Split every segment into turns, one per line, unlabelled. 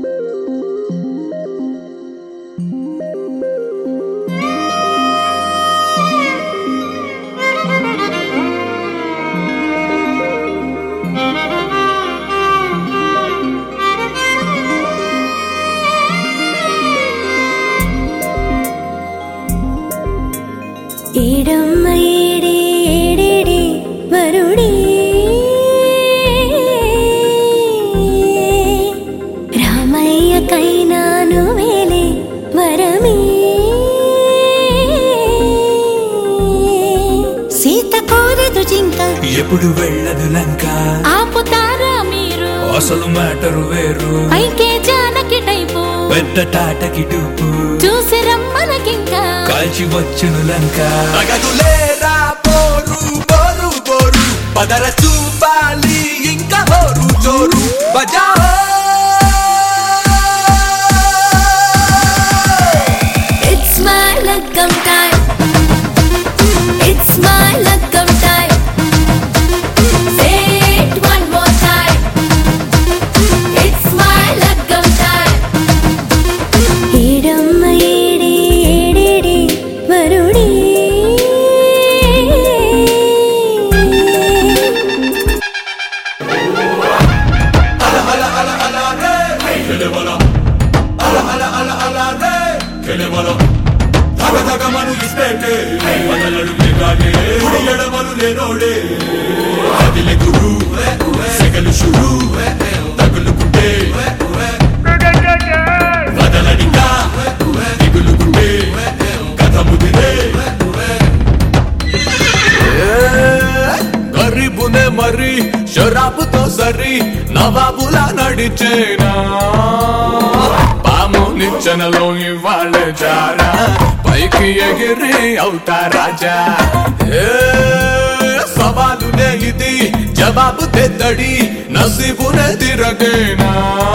ఏడమ్మ ఏడే ఏడేడే వరుడే రామయ్య కైనాను వేలే వరమే సీత కోరదు జింక
ఎప్పుడు వెళ్ళదు లంక
ఆపుతారా మీరు
అసలు మ్యాటరు వేరు
పైకే జానకి టైపు
పెద్ద టాటకి టూపు
చూసి రమ్మనకింకా
కాల్చి వచ్చును లంక
తగదులేరా పోరు బోరు బోరు పదర చూపాలి ఇంకా హోరు జోరు బజా
It's my luckam time. It's my luckam time. Say it one more time. It's my luckam time. ఏడమ్మ ఏడే ఏడేడే వరుడే
ధగ ధగమను ఇస్తేటే వదలడు ఎగాడే కుడి ఎడమలు లేనోడే కదిలే గురు సెగలు షురు తగులుకుంటే వదలడిగా దిగులుకుంటే కథ ముదిరే గరీబునే మరి షరాబుతో సరి నవాబులా నడిచేనా పాము నిచ్చెనలో ఇవాళ జారా పైకి ఎగిరి అవుతా రాజా ఏ, సవాలునే ఇది జవాబు తెద్దడి నసీబునే తిరగేనా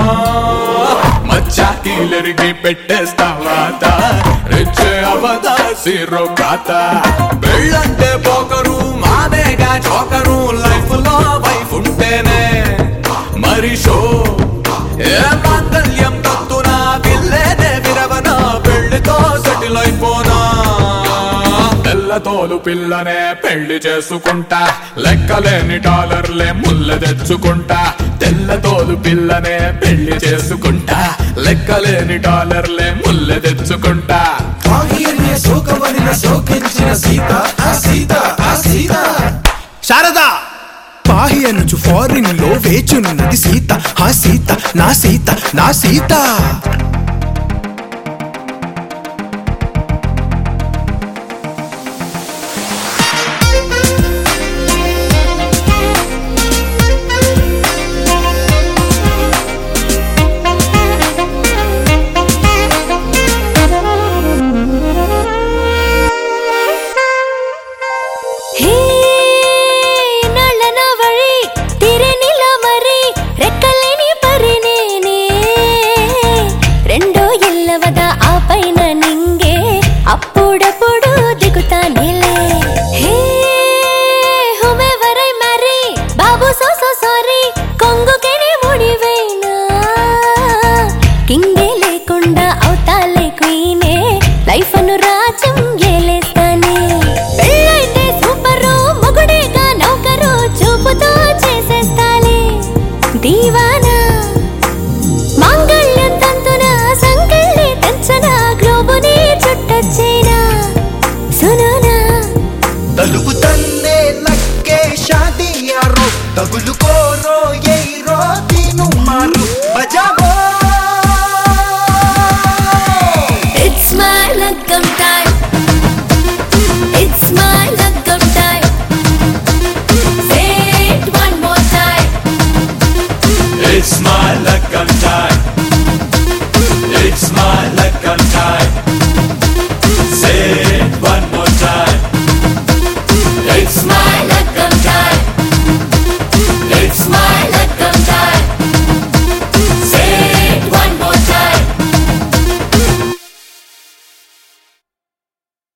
మచ్చాకీలరికి పెట్టేస్తావాత రెచ్చే అవదా సిరో కాత పెళ్ళంటే పోకరు మాదేగా చోకరు లైఫ్ లో వైఫ్ ఉంటేనే మరి షో ఏ మాంగళ్యం తత్తునా పిల్లేనే విరవనా పెళ్లితో సెటిల్ అయిపోనా తెల్లతోలు పిల్లనే పెళ్లి చేసుకుంటా లెక్కలేని డాలర్లే ముళ్ళ తెచ్చుకుంటా తెల్లతోలు పిల్లనే పెళ్లి చేసుకుంటా లెక్కలేని డాలర్లే ముళ్ళ తెచ్చుకుంటా
భాగ్యన్య శోకవనిన శోకించిన సీత ఆ సీత ఆ సీత శారదా పాహి అనుచు ఫారిన్ లో వేచున్నది సీత ఆ సీత నా సీత నా సీత
ಹೇ ನಳ್ಳನ ಬಳಿ ತಿರೆನಿಲ ಮರಿ రెక్కలేని పరినేనే రెండో ఎల్లవద ఆ పైన నింగే అప్పుడప్పుడు దిగుతానేలే హే హుమెవరై మరి బాబు సో సో సారీ కొంగుకెనే ముడివేనా కింగే లేకుండా అవుతాలే క్వీనే లైఫ్ అను రాజ్యం ఏలేస్తానే పెళ్ళైతే సూపరు మొగుడేగా నౌకరు చూపుతో చేసేస్తాలే దీవానా మాంగళ్యం తంతున సంకెళ్ళి తెంచన గ్లోబుని చుట్టొచ్చేనా సునునా
తలుపు తన్నే లక్కే షాదీ యారో తగులుకోరో